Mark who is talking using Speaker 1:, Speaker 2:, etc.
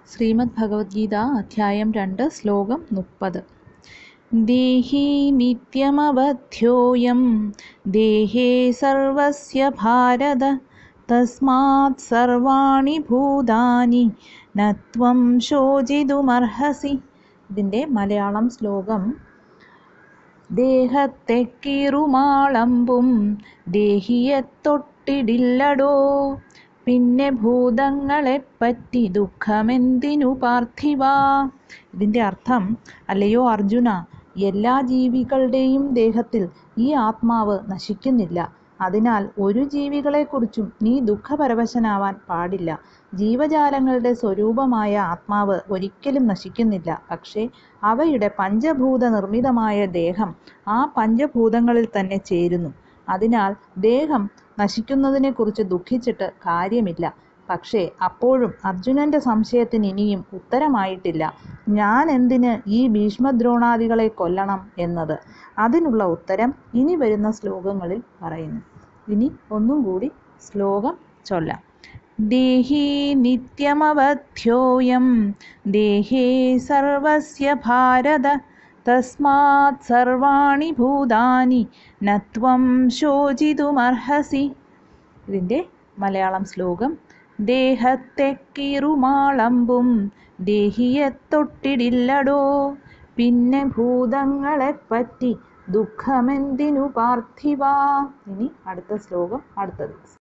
Speaker 1: ശ്രീമദ് ഭഗവത്ഗീത അധ്യായം രണ്ട് ശ്ലോകം മുപ്പത് ദേഹി നിത്യമവധ്യോയം ദേഹേ സർവസ്യ ഭാരത തസ്മാത് സർവാണി ഭൂതാനി നത്വം ശോചിതുമർഹസി ഇതിൻ്റെ മലയാളം ശ്ലോകം ദേഹത്തെ കീറുമാളമ്പും ദേഹിയെ തൊട്ടിടില്ലടോ പിന്നെ ഭൂതങ്ങളെപ്പറ്റി ദുഃഖമെന്തിനു പാർത്ഥിവ ഇതിൻ്റെ അർത്ഥം അല്ലയോ അർജുന എല്ലാ ജീവികളുടെയും ദേഹത്തിൽ ഈ ആത്മാവ് നശിക്കുന്നില്ല അതിനാൽ ഒരു ജീവികളെക്കുറിച്ചും നീ ദുഃഖപരവശനാവാൻ പാടില്ല ജീവജാലങ്ങളുടെ സ്വരൂപമായ ആത്മാവ് ഒരിക്കലും നശിക്കുന്നില്ല പക്ഷേ അവയുടെ പഞ്ചഭൂത നിർമ്മിതമായ ദേഹം ആ പഞ്ചഭൂതങ്ങളിൽ തന്നെ ചേരുന്നു അതിനാൽ ദേഹം നശിക്കുന്നതിനെക്കുറിച്ച് ദുഃഖിച്ചിട്ട് കാര്യമില്ല പക്ഷേ അപ്പോഴും അർജുനന്റെ സംശയത്തിന് ഇനിയും ഉത്തരമായിട്ടില്ല ഞാൻ എന്തിന് ഈ ഭീഷ്മദ്രോണാദികളെ കൊല്ലണം എന്നത് അതിനുള്ള ഉത്തരം ഇനി വരുന്ന ശ്ലോകങ്ങളിൽ പറയുന്നു ഇനി ഒന്നും കൂടി ശ്ലോകം ചൊല്ലാം ദേഹി നിത്യമവധ്യോയം ദേഹേ സർവസ്യ ഭാരത തസ്മാത് സർവാണി ഭൂതാനി നത്വം ശോചിതുമർഹസി ഇതിൻ്റെ മലയാളം ശ്ലോകം ദേഹത്തെ കീറുമാളമ്പും ദേഹിയെ തൊട്ടിടില്ലടോ പിന്നെ ഭൂതങ്ങളെപ്പറ്റി ദുഃഖമെന്തിനു പാർത്ഥിവ ഇനി അടുത്ത ശ്ലോകം അടുത്ത ദിവസം